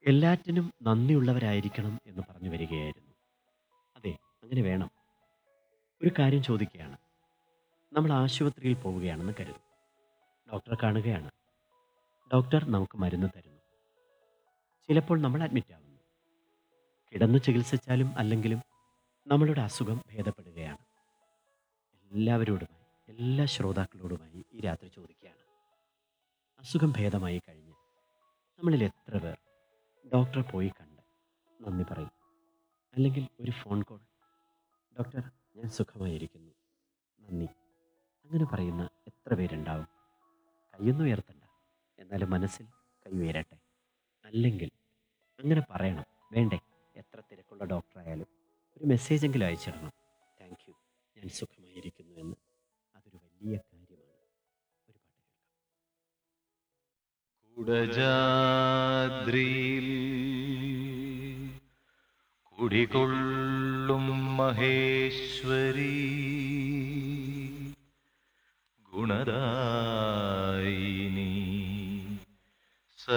എല്ലാറ്റിനും നന്ദിയുള്ളവരായിരിക്കണം എന്ന് പറഞ്ഞു വരികയായിരുന്നു അതെ അങ്ങനെ വേണം ഒരു കാര്യം ചോദിക്കുകയാണ് നമ്മൾ ആശുപത്രിയിൽ പോവുകയാണെന്ന് കരുതും ഡോക്ടറെ കാണുകയാണ് ഡോക്ടർ നമുക്ക് മരുന്ന് തരുന്നു ചിലപ്പോൾ നമ്മൾ അഡ്മിറ്റ് ആവുന്നു കിടന്ന് ചികിത്സിച്ചാലും അല്ലെങ്കിലും നമ്മളുടെ അസുഖം ഭേദപ്പെടുകയാണ് എല്ലാവരോടുമായി എല്ലാ ശ്രോതാക്കളോടുമായി ഈ രാത്രി ചോദിക്കുകയാണ് അസുഖം ഭേദമായി കഴിഞ്ഞ് നമ്മളിൽ എത്ര പേർ ഡോക്ടറെ പോയി കണ്ട് നന്ദി പറയും അല്ലെങ്കിൽ ഒരു ഫോൺ കോൾ ഡോക്ടർ ഞാൻ സുഖമായിരിക്കുന്നു നന്ദി അങ്ങനെ പറയുന്ന എത്ര പേരുണ്ടാവും കൈയൊന്നും ഉയർത്തണ്ട എന്നാലും മനസ്സിൽ കൈ ഉയരട്ടെ അല്ലെങ്കിൽ അങ്ങനെ പറയണം വേണ്ടേ എത്ര തിരക്കുള്ള ഡോക്ടറായാലും ഒരു മെസ്സേജ് എങ്കിലും അയച്ചിടണം താങ്ക് യു ഞാൻ സുഖമായിരിക്കുന്നു എന്ന് അതൊരു വലിയ കാര്യമാണ് ഒരു പാട്ട് കേൾക്കാം കുടജാദ്രിയിൽ കുടികൊള്ളും മഹേശ്വരി ഗുണദാ